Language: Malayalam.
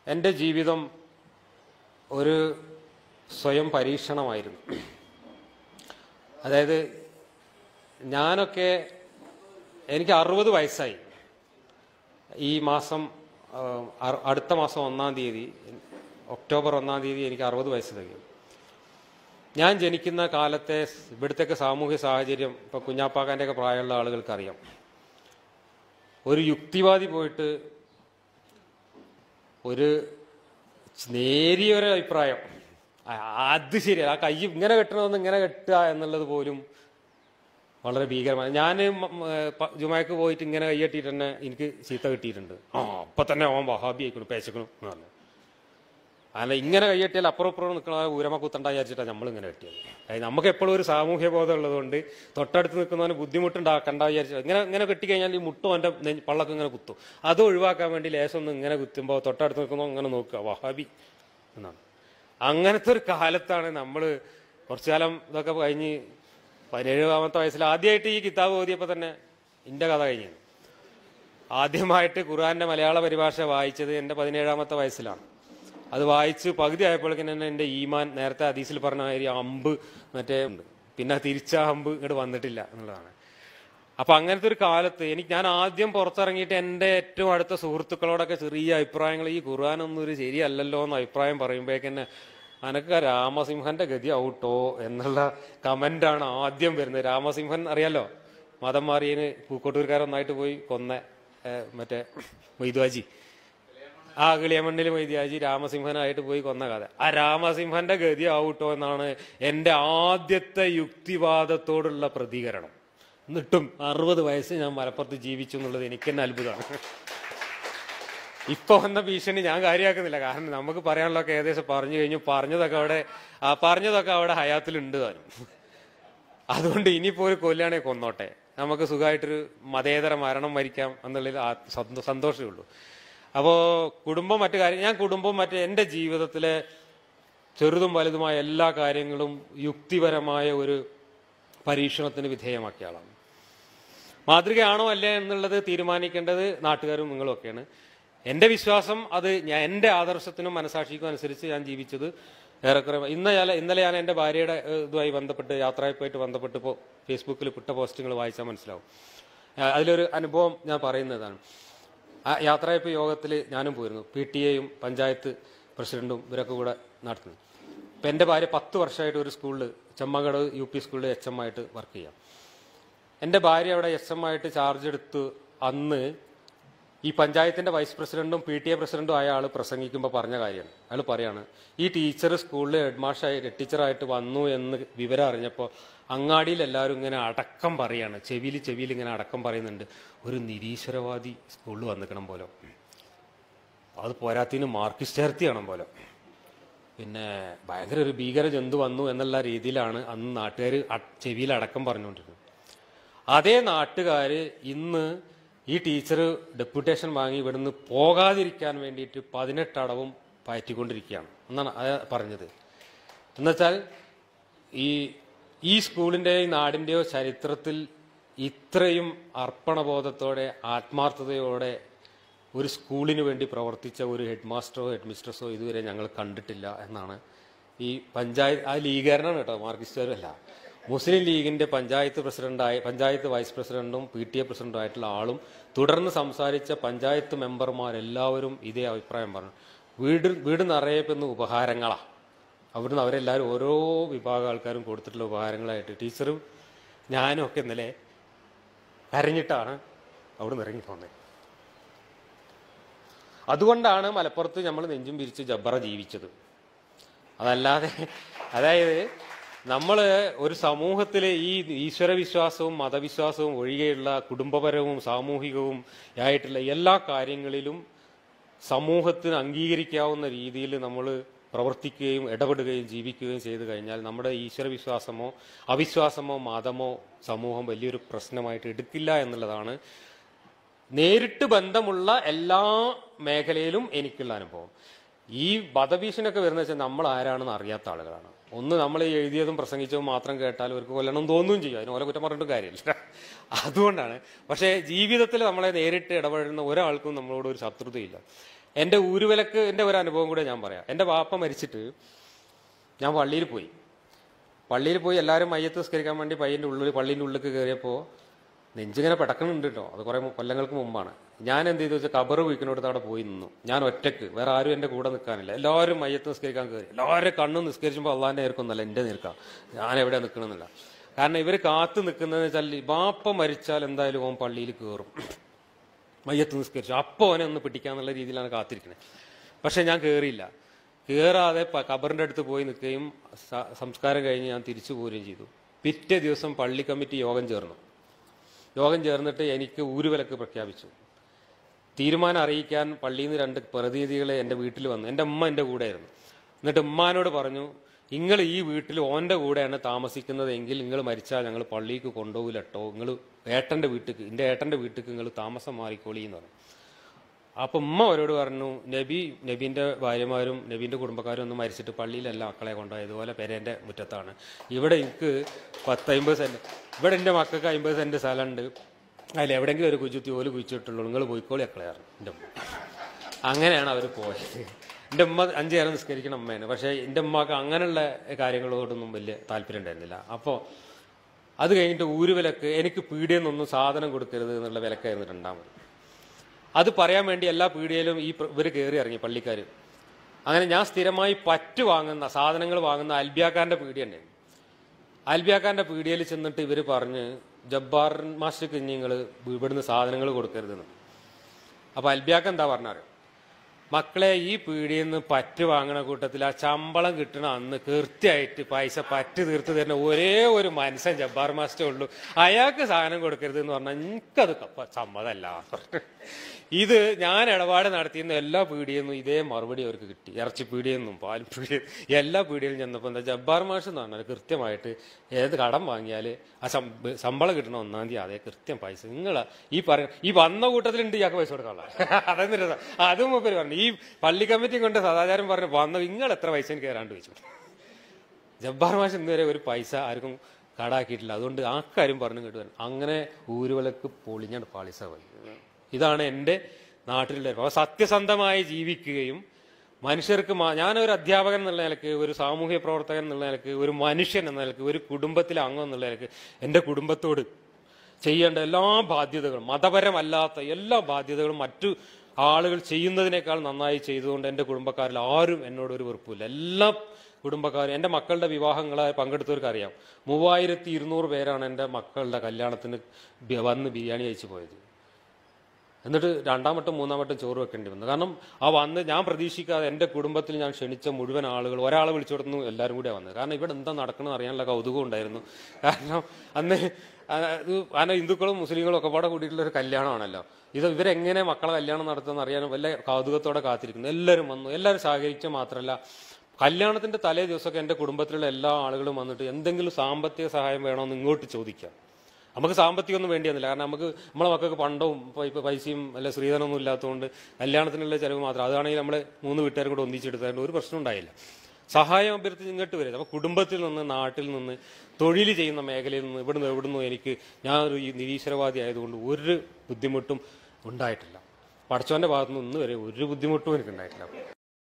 എൻ്റെ ജീവിതം ഒരു സ്വയം പരീക്ഷണമായിരുന്നു അതായത് ഞാനൊക്കെ എനിക്ക് അറുപത് വയസ്സായി ഈ മാസം ആ, അ- അടുത്ത മാസം ഒന്നാം തീയതി ഒക്ടോബർ ഒന്നാം തീയതി എനിക്ക് അറുപത് വയസ്സ് തികയും ഞാൻ ജനിക്കുന്ന കാലത്തെ ഇവിടുത്തെ സാമൂഹ്യ സാഹചര്യം ഇപ്പൊ കുഞ്ഞാപ്പാക്കാൻ്റെ ഒക്കെ പ്രായമുള്ള ആളുകൾക്ക് അറിയാം ഒരു യുക്തിവാദി പോയിട്ട് ഒരു നേരിയ ഒരു അഭിപ്രായം ആ, അത് ശരി ആ കൈ ഇങ്ങനെ കെട്ടണമെന്ന് ഇങ്ങനെ കെട്ടുക എന്നുള്ളത് പോലും വളരെ ഭീകരമാണ് ഞാൻ ജുമാക്ക് പോയിട്ട് ഇങ്ങനെ കൈയ്യട്ടിയിട്ട് തന്നെ എനിക്ക് ചീത്ത കിട്ടിയിട്ടുണ്ട് ആ അപ്പൊ തന്നെ ഓൻ വഹാബി ആയിക്കണു പേച്ചക്കണു എന്ന് പറഞ്ഞു അല്ല ഇങ്ങനെ കൈയ്യട്ടിയാൽ അപ്പുറം ഇപ്പുറം നിൽക്കണ ഊരമ കുത്തണ്ട വിചാരിച്ചിട്ടാണ് നമ്മൾ ഇങ്ങനെ കെട്ടിയത് അതായത് നമുക്ക് എപ്പോഴും ഒരു സാമൂഹ്യ ബോധം ഉള്ളതുകൊണ്ട് തൊട്ടടുത്ത് നിൽക്കുന്നവന് ബുദ്ധിമുട്ടുണ്ടാക്കണ്ട വിചാരിച്ചു ഇങ്ങനെ ഇങ്ങനെ കെട്ടിക്കഴിഞ്ഞാൽ ഈ മുട്ടും എൻ്റെ നെഞ്ച് പള്ളക്ക് ഇങ്ങനെ കുത്തും അത് ഒഴിവാക്കാൻ വേണ്ടി ലേശം ഒന്ന് ഇങ്ങനെ കുത്തുമ്പോൾ തൊട്ടടുത്ത് നിൽക്കുമ്പോൾ ഇങ്ങനെ നോക്കുക വഹാബി എന്നാണ് അങ്ങനത്തെ ഒരു കാലത്താണ് നമ്മൾ കുറച്ചു കാലം ഇതൊക്കെ കഴിഞ്ഞ് പതിനേഴാമത്തെ വയസ്സിൽ ആദ്യമായിട്ട് ഈ കിതാബ് ഓതിയപ്പോൾ തന്നെ എൻ്റെ കഥ കഴിഞ്ഞു ആദ്യമായിട്ട് ഖുർആന്റെ മലയാള പരിഭാഷ വായിച്ചത് എൻ്റെ പതിനേഴാമത്തെ വയസ്സിലാണ് അത് വായിച്ച് പകുതി ആയപ്പോഴേക്കും തന്നെ എൻ്റെ ഈമാൻ നേരത്തെ ഹദീസിൽ പറഞ്ഞ മാതിരി അമ്പ് മറ്റേ ഉണ്ട് പിന്നെ തിരിച്ച അമ്പ് ഇങ്ങോട്ട് വന്നിട്ടില്ല എന്നുള്ളതാണ് അപ്പൊ അങ്ങനത്തെ ഒരു കാലത്ത് എനിക്ക് ഞാൻ ആദ്യം പുറത്തിറങ്ങിയിട്ട് എൻ്റെ ഏറ്റവും അടുത്ത സുഹൃത്തുക്കളോടൊക്കെ ചെറിയ അഭിപ്രായങ്ങൾ ഈ ഖുർആാനൊന്നും ഒരു ശരിയല്ലല്ലോ എന്ന് അഭിപ്രായം പറയുമ്പോഴേക്കന്നെ അനക്ക് രാമസിംഹന്റെ ഗതി ഔട്ടോ എന്നുള്ള കമന്റാണ് ആദ്യം വരുന്നത് രാമസിംഹൻ അറിയാലോ മതം മാറിയതിന് പൂക്കോട്ടൂർക്കാരൊന്നായിട്ട് പോയി കൊന്ന ഏഹ്, മറ്റേ മൊയ്തുവാജി ആ കിളിയമണ്ണിൽ മൊയ്തിയാജി രാമസിംഹനായിട്ട് പോയി കൊന്ന കഥ ആ രാമസിംഹന്റെ ഗതി ആവട്ടോ എന്നാണ് എൻ്റെ ആദ്യത്തെ യുക്തിവാദത്തോടുള്ള പ്രതികരണം എന്നിട്ടും അറുപത് വയസ്സ് ഞാൻ മലപ്പുറത്ത് ജീവിച്ചു എന്നുള്ളത് എനിക്ക് തന്നെ അത്ഭുതമാണ് ഇപ്പൊ വന്ന ഭീഷണി ഞാൻ കാര്യമാക്കുന്നില്ല കാരണം നമുക്ക് പറയാനുള്ളതൊക്കെ ഏകദേശം പറഞ്ഞു കഴിഞ്ഞു പറഞ്ഞതൊക്കെ അവിടെ ആ പറഞ്ഞതൊക്കെ അവിടെ ഹയാത്തിലുണ്ട് താനും അതുകൊണ്ട് ഇനിയിപ്പോ ഒരു കൊല്ലാണെ കൊന്നോട്ടെ നമുക്ക് സുഖമായിട്ടൊരു മതേതര മരണം മരിക്കാം എന്നുള്ളതിൽ ആ സന്തോ- സന്തോഷമേ ഉള്ളൂ അപ്പോ കുടുംബം മറ്റു കാര്യം ഞാൻ കുടുംബം മറ്റേ എൻ്റെ ജീവിതത്തിലെ ചെറുതും വലുതുമായ എല്ലാ കാര്യങ്ങളും യുക്തിപരമായ ഒരു പരീക്ഷണത്തിന് വിധേയമാക്കിയ ആളാണ് മാതൃകയാണോ അല്ലേ എന്നുള്ളത് തീരുമാനിക്കേണ്ടത് നാട്ടുകാരും നിങ്ങളും ഒക്കെയാണ് എൻ്റെ വിശ്വാസം അത് ഞാൻ എൻ്റെ ആദർശത്തിനും മനസാക്ഷിക്കും അനുസരിച്ച് ഞാൻ ജീവിച്ചത് ഏറെക്കുറെ ഇന്ന് ഞാൻ ഇന്നലെ ഞാൻ എൻ്റെ ഭാര്യയുടെ ഏഹ്, ഇതുമായി ബന്ധപ്പെട്ട് യാത്രയപ്പായിട്ട് ബന്ധപ്പെട്ട് ഇപ്പോൾ ഫേസ്ബുക്കിൽ ഇട്ട പോസ്റ്റുകൾ വായിച്ചാൽ മനസ്സിലാവും ആ, അതിലൊരു അനുഭവം ഞാൻ പറയുന്നതാണ് ആ യാത്രയപ്പ് യോഗത്തിൽ ഞാനും പോയിരുന്നു പി ടി എയും പഞ്ചായത്ത് പ്രസിഡന്റും ഇവരൊക്കെ കൂടെ നടത്തുന്നു ഇപ്പം എൻ്റെ ഭാര്യ പത്ത് വർഷമായിട്ട് ഒരു സ്കൂളിൽ ചെമ്മകട് യു പി സ്കൂളിൽ എച്ച് എം ആയിട്ട് വർക്ക് ചെയ്യാം എൻ്റെ ഭാര്യ അവിടെ എസ് എം ആയിട്ട് ചാർജ് എടുത്ത് അന്ന് ഈ പഞ്ചായത്തിന്റെ വൈസ് പ്രസിഡന്റും പി ടി എ പ്രസിഡന്റും ആയ ആൾ പ്രസംഗിക്കുമ്പോൾ പറഞ്ഞ കാര്യമാണ് അയാൾ പറയാണ് ഈ ടീച്ചർ സ്കൂളിൽ ഹെഡ്മാഷായി ഹെഡ് ടീച്ചറായിട്ട് വന്നു എന്ന് വിവരം അറിഞ്ഞപ്പോൾ അങ്ങാടിയിൽ എല്ലാവരും ഇങ്ങനെ അടക്കം പറയാണ് ചെവിയിൽ ചെവിയിൽ ഇങ്ങനെ അടക്കം പറയുന്നുണ്ട് ഒരു നിരീശ്വരവാദി സ്കൂളിൽ വന്നിക്കണം പോലെ അത് പോരാത്തിന് മാർക്കിസ്റ്റാർത്തിയാണ് പോലെ പിന്നെ ഭയങ്കര ഒരു ഭീകര ജന്തു വന്നു എന്നുള്ള രീതിയിലാണ് അന്ന് നാട്ടുകാർ ചെവിയിൽ അടക്കം പറഞ്ഞുകൊണ്ടിരുന്നത് അതേ നാട്ടുകാര് ഇന്ന് ഈ ടീച്ചർ ഡെപ്യൂട്ടേഷൻ വാങ്ങി ഇവിടുന്ന് പോകാതിരിക്കാൻ വേണ്ടിയിട്ട് പതിനെട്ടടവും പയറ്റിക്കൊണ്ടിരിക്കുകയാണ് എന്നാണ് അത് പറഞ്ഞത് എന്നുവെച്ചാൽ ഈ ഈ സ്കൂളിൻ്റെയോ ഈ നാടിൻ്റെയോ ചരിത്രത്തിൽ ഇത്രയും അർപ്പണബോധത്തോടെ ആത്മാർത്ഥതയോടെ ഒരു സ്കൂളിന് വേണ്ടി പ്രവർത്തിച്ച ഒരു ഹെഡ് മാസ്റ്ററോ ഹെഡ് മിസ്ട്രസോ ഇതുവരെ ഞങ്ങൾ കണ്ടിട്ടില്ല എന്നാണ് ഈ പഞ്ചായത്ത് ആ ലീഗാരനാണ് കേട്ടോ മാർക്കിസ്റ്റുകാരും അല്ല മുസ്ലിം ലീഗിന്റെ പഞ്ചായത്ത് പ്രസിഡന്റായ പഞ്ചായത്ത് വൈസ് പ്രസിഡന്റും പി ടി എ പ്രസിഡന്റും ആയിട്ടുള്ള ആളും തുടർന്ന് സംസാരിച്ച പഞ്ചായത്ത് മെമ്പർമാരെല്ലാവരും ഇതേ അഭിപ്രായം പറഞ്ഞു വീട് വീട് നിറയപ്പെടുന്ന ഉപഹാരങ്ങളാ അവിടുന്ന് അവരെല്ലാവരും ഓരോ വിഭാഗം ആൾക്കാരും കൊടുത്തിട്ടുള്ള ഉപഹാരങ്ങളായിട്ട് ടീച്ചറും ഞാനും ഒക്കെ ഇന്നലെ കരഞ്ഞിട്ടാണ് അവിടുന്ന് ഇറങ്ങി പോകുന്നത് അതുകൊണ്ടാണ് മലപ്പുറത്ത് നമ്മൾ നെഞ്ചും പിരിച്ച് ജബ്ബറ ജീവിച്ചത് അതല്ലാതെ അതായത് നമ്മൾ ഒരു സമൂഹത്തിലെ ഈ ഈശ്വരവിശ്വാസവും മതവിശ്വാസവും ഒഴികെയുള്ള കുടുംബപരവും സാമൂഹികവും ആയിട്ടുള്ള എല്ലാ കാര്യങ്ങളിലും സമൂഹത്തിന് അംഗീകരിക്കാവുന്ന രീതിയിൽ നമ്മൾ പ്രവർത്തിക്കുകയും ഇടപെടുകയും ജീവിക്കുകയും ചെയ്തു കഴിഞ്ഞാൽ നമ്മുടെ ഈശ്വരവിശ്വാസമോ അവിശ്വാസമോ മതമോ സമൂഹം വലിയൊരു പ്രശ്നമായിട്ട് എടുക്കില്ല എന്നുള്ളതാണ് നേരിട്ട് ബന്ധമുള്ള എല്ലാ മേഖലയിലും എനിക്കുള്ള അനുഭവം ഈ വധഭീഷണിയൊക്കെ വരുന്ന വെച്ചാൽ നമ്മൾ ആരാണെന്ന് അറിയാത്ത ആളുകളാണ് ഒന്ന് നമ്മൾ ഈ എഴുതിയതും പ്രസംഗിച്ചതും മാത്രം കേട്ടാൽ അവർക്ക് കൊല്ലണം തോന്നുകയും ചെയ്യും അതിന് ഓരോ കുറ്റം പറഞ്ഞിട്ട് കാര്യമില്ല അതുകൊണ്ടാണ് പക്ഷേ ജീവിതത്തിൽ നമ്മളെ നേരിട്ട് ഇടപെടുന്ന ഒരാൾക്കും നമ്മളോട് ഒരു ശത്രുതയില്ല എൻ്റെ ഊരുവിലക്ക് എൻ്റെ ഒരു അനുഭവം കൂടെ ഞാൻ പറയാം എൻ്റെ വാപ്പ മരിച്ചിട്ട് ഞാൻ പള്ളിയിൽ പോയി പള്ളിയിൽ പോയി എല്ലാവരും മയ്യത്ത് നിസ്കരിക്കാൻ വേണ്ടി പയ്യൻ്റെ ഉള്ളിൽ പള്ളീൻ്റെ ഉള്ളിലേക്ക് കയറിയപ്പോൾ നെഞ്ചിങ്ങനെ പിടക്കണുണ്ട് കേട്ടോ അത് കുറേ മു- കൊല്ലങ്ങൾക്ക് മുമ്പാണ് ഞാൻ എന്ത് ചെയ്തു വെച്ചാൽ കബറ് കുഴിക്കുന്നിടത്ത് അവിടെ പോയി നിന്നു ഞാൻ ഒറ്റക്ക് വേറെ ആരും എൻ്റെ കൂടെ നിൽക്കാനില്ല എല്ലാവരും മയ്യത്ത് നിസ്കരിക്കാൻ കയറി എല്ലാവരും കണ്ണും നിസ്കരിച്ചുമ്പോൾ അള്ളാൻ്റെ നേർക്കൊന്നല്ല എൻ്റെ നേർക്കാം ഞാൻ എവിടെ നിൽക്കണമെന്നില്ല കാരണം ഇവർ കാത്തു നിൽക്കുന്നതെന്ന് വെച്ചാൽ ബാപ്പ മരിച്ചാൽ എന്തായാലും ഓൻ പള്ളിയിൽ കയറും മയ്യത്ത് നിസ്കരിച്ചു അപ്പോൾ അവനെ ഒന്ന് പിടിക്കാന്നുള്ള രീതിയിലാണ് കാത്തിരിക്കുന്നത് പക്ഷെ ഞാൻ കയറിയില്ല കയറാതെ പ- ഖബറിന്റെ അടുത്ത് പോയി നിൽക്കുകയും സ- സംസ്കാരം കഴിഞ്ഞ് ഞാൻ തിരിച്ചു പോരുകയും ചെയ്തു പിറ്റേ ദിവസം പള്ളി കമ്മിറ്റി യോഗം ചേർന്നു യോഗം ചേർന്നിട്ട് എനിക്ക് ഊരുവിലക്ക് പ്രഖ്യാപിച്ചു തീരുമാനം അറിയിക്കാൻ പള്ളിയിൽ നിന്ന് രണ്ട് പ്രതിനിധികളെ എൻ്റെ വീട്ടിൽ വന്നു എൻ്റെ ഉമ്മ എൻ്റെ കൂടെയായിരുന്നു എന്നിട്ട് ഉമ്മാനോട് പറഞ്ഞു നിങ്ങൾ ഈ വീട്ടിൽ ഓൻ്റെ കൂടെയാണ് താമസിക്കുന്നത് എങ്കിൽ നിങ്ങൾ മരിച്ചാൽ ഞങ്ങൾ പള്ളിക്ക് കൊണ്ടുപോകില്ല കേട്ടോ നിങ്ങൾ ഏട്ടൻ്റെ വീട്ടിക്ക് എൻ്റെ ഏട്ടൻ്റെ വീട്ടിക്ക് നിങ്ങൾ താമസം മാറിക്കോളി എന്ന് പറഞ്ഞു അപ്പം ഉമ്മ അവരോട് പറഞ്ഞു നബി നബീൻ്റെ ഭാര്യമാരും നബീൻ്റെ കുടുംബക്കാരും ഒന്നും മരിച്ചിട്ട് പള്ളിയിലല്ല മക്കളെ കൊണ്ടുപോയത് ഇതുപോലെ പെരേൻ്റെ മുറ്റത്താണ് ഇവിടെ എനിക്ക് പത്ത് അമ്പത് സെൻറ്റ് ഇവിടെ എൻ്റെ മക്കൾക്ക് അമ്പത് സെൻറ്റ് സ്ഥലമുണ്ട് അതിൽ എവിടെയെങ്കിലും ഒരു കുജുത്തി ഓല് കുഴിച്ചിട്ടുള്ളൂ നിങ്ങൾ പോയിക്കോളി മക്കളെയാണ് എൻ്റെ ഉമ്മ അങ്ങനെയാണ് അവർ പോയത് എൻ്റെ ഉമ്മ അഞ്ച് നേരം നിസ്കരിക്കണ അമ്മയാണ് പക്ഷേ എൻ്റെ ഉമ്മക്ക് അങ്ങനെയുള്ള കാര്യങ്ങളോടൊന്നും വലിയ താല്പര്യം ഉണ്ടായിരുന്നില്ല അപ്പോൾ അത് കഴിഞ്ഞിട്ട് ഊരുവിലക്ക് എനിക്ക് പീടിയെന്നൊന്നും സാധനം കൊടുക്കരുത് എന്നുള്ള വിലക്കായിരുന്നു രണ്ടാമത് അത് പറയാൻ വേണ്ടി എല്ലാ പീടികയിലും ഈ ഇവർ കയറി ഇറങ്ങി പള്ളിക്കാർ അങ്ങനെ ഞാൻ സ്ഥിരമായി പറ്റ് വാങ്ങുന്ന സാധനങ്ങൾ വാങ്ങുന്ന അൽബിയാക്കാരൻ്റെ പീടിയുണ്ട് അൽബിയാക്കാരൻ്റെ പീടികയിൽ ചെന്നിട്ട് ഇവർ പറഞ്ഞ് ജബ്ബാർ മാസ്റ്റർക്ക് നിങ്ങൾ ഇവിടുന്ന് സാധനങ്ങൾ കൊടുക്കരുതെന്ന് അപ്പോൾ അൽബിയാക്ക എന്താ പറഞ്ഞാൽ മക്കളെ ഈ പീടിയിൽ നിന്ന് പറ്റ് വാങ്ങണ കൂട്ടത്തിൽ ആ ശമ്പളം കിട്ടണ അന്ന് കൃത്യമായിട്ട് പൈസ പറ്റ് തീർത്ത് തരുന്ന ഒരേ ഒരു മനുഷ്യൻ ജബ്ബാർ മാസ്റ്റേ ഉള്ളൂ അയാൾക്ക് സാധനം കൊടുക്കരുത് എന്ന് പറഞ്ഞാൽ എനിക്കത് കപ്പ- സമ്മതമല്ല ഇത് ഞാൻ ഇടപാട് നടത്തിയിരുന്ന എല്ലാ പീടിയെന്നും ഇതേ മറുപടി അവർക്ക് കിട്ടി ഇറച്ചി പീടിയെന്നും പാൽ പീടിയ എല്ലാ പീടിയിലും ചെന്നപ്പോൾ എന്താ ജബ്ബാർ മാഷ് എന്ന് പറഞ്ഞാൽ കൃത്യമായിട്ട് ഏത് കടം വാങ്ങിയാൽ ആ ശം- ശമ്പളം കിട്ടണ ഒന്നാം തീയതി അതേ കൃത്യം പൈസ നിങ്ങൾ ഈ പറ ഈ വന്ന കൂട്ടത്തിലുണ്ട് ഇയാൾക്ക് പൈസ കൊടുക്കാനുള്ള അതെന്ന് രസം അതും മൂപ്പര് പറഞ്ഞു ഈ പള്ളി കമ്മിറ്റി കൊണ്ട് സദാചാരം പറഞ്ഞു വന്ന നിങ്ങൾ എത്ര പൈസ എനിക്ക് തരാണ്ട് ചോദിച്ചു ജബ്ബാർ മാഷ് ഇന്നുവരെ ഒരു പൈസ ആർക്കും കടാക്കിയിട്ടില്ല അതുകൊണ്ട് ആ കാര്യം പറഞ്ഞു കേട്ടു വരണം അങ്ങനെ ഊരുവിളക്ക് പൊളിഞ്ഞാണ് പാളിസ പോയി ഇതാണ് എൻ്റെ നാട്ടിലുള്ള അപ്പോൾ സത്യസന്ധമായി ജീവിക്കുകയും മനുഷ്യർക്ക് മാ- ഞാനൊരു അധ്യാപകൻ എന്നുള്ള നിലക്ക് ഒരു സാമൂഹ്യ പ്രവർത്തകൻ എന്നുള്ള നിലക്ക് ഒരു മനുഷ്യൻ എന്ന നിലക്ക് ഒരു കുടുംബത്തിലെ അംഗം എന്നുള്ള നിലക്ക് എൻ്റെ കുടുംബത്തോട് ചെയ്യേണ്ട എല്ലാ ബാധ്യതകളും മതപരമല്ലാത്ത എല്ലാ ബാധ്യതകളും മറ്റു ആളുകൾ ചെയ്യുന്നതിനേക്കാൾ നന്നായി ചെയ്തുകൊണ്ട് എൻ്റെ കുടുംബക്കാരിൽ ആരും എന്നോട് ഒരു വെറുപ്പില്ല എല്ലാ കുടുംബക്കാരും എൻ്റെ മക്കളുടെ വിവാഹങ്ങളെ പങ്കെടുത്തവർക്ക് അറിയാം മൂവായിരത്തി ഇരുന്നൂറ് പേരാണ് എൻ്റെ മക്കളുടെ കല്യാണത്തിന് ബി- വന്ന് ബിരിയാണി കഴിച്ചു പോയത് എന്നിട്ട് രണ്ടാം വട്ടം മൂന്നാം വട്ടം ചോറ് വെക്കേണ്ടി വന്നു കാരണം ആ വന്ന് ഞാൻ പ്രതീക്ഷിക്കാതെ എൻ്റെ കുടുംബത്തിൽ ഞാൻ ക്ഷണിച്ച മുഴുവൻ ആളുകൾ ഒരാളെ വിളിച്ചു കൊടുത്തു എല്ലാവരും കൂടിയാണ് വന്നത് കാരണം ഇവിടെ എന്താ നടക്കുന്നത് അറിയാനുള്ള കൗതുകം ഉണ്ടായിരുന്നു കാരണം അന്ന് ആ, ഇത് കാരണം ഹിന്ദുക്കളും മുസ്ലിങ്ങളും ഒക്കെ പാടെ കൂടിയിട്ടുള്ള ഒരു കല്യാണമാണല്ലോ ഇത് ഇവരെങ്ങനെ മക്കളെ കല്യാണം നടത്തുമെന്ന് അറിയാനും വല്ല കൗതുകത്തോടെ കാത്തിരിക്കുന്നു എല്ലാവരും വന്നു എല്ലാവരും സഹകരിച്ച മാത്രമല്ല കല്യാണത്തിന്റെ തലേ ദിവസമൊക്കെ എൻ്റെ കുടുംബത്തിലുള്ള എല്ലാ ആളുകളും വന്നിട്ട് എന്തെങ്കിലും സാമ്പത്തിക സഹായം വേണമെന്ന് ഇങ്ങോട്ട് ചോദിക്കാം നമുക്ക് സാമ്പത്തികമൊന്നും വേണ്ടിയൊന്നുമില്ല കാരണം നമുക്ക് നമ്മളെ മക്കൾക്ക് പണ്ടവും ഇപ്പൊ ഇപ്പൊ പൈസയും അല്ല സ്ത്രീധനമൊന്നും ഇല്ലാത്തതുകൊണ്ട് കല്യാണത്തിനുള്ള ചിലവ് മാത്രം അതാണെങ്കിൽ നമ്മൾ മൂന്ന് വീട്ടുകാരും കൂടെ ഒന്നിച്ചെടുത്തതുകൊണ്ട് ഒരു പ്രശ്നം ഉണ്ടായില്ല സഹായം അഭ്യർത്ഥിച്ച് ഇങ്ങോട്ട് വരും അപ്പോൾ കുടുംബത്തിൽ നിന്ന് നാട്ടിൽ നിന്ന് തൊഴിൽ ചെയ്യുന്ന മേഖലയിൽ നിന്ന് ഇവിടുന്ന് എവിടുന്നോ എനിക്ക് ഞാനൊരു ഈ നിരീശ്വരവാദി ആയതുകൊണ്ട് ഒരു ബുദ്ധിമുട്ടും ഉണ്ടായിട്ടില്ല പഠിച്ചവൻ്റെ ഭാഗത്തുനിന്ന് ഇന്ന് വരെ ഒരു ബുദ്ധിമുട്ടും എനിക്ക് ഉണ്ടായിട്ടില്ല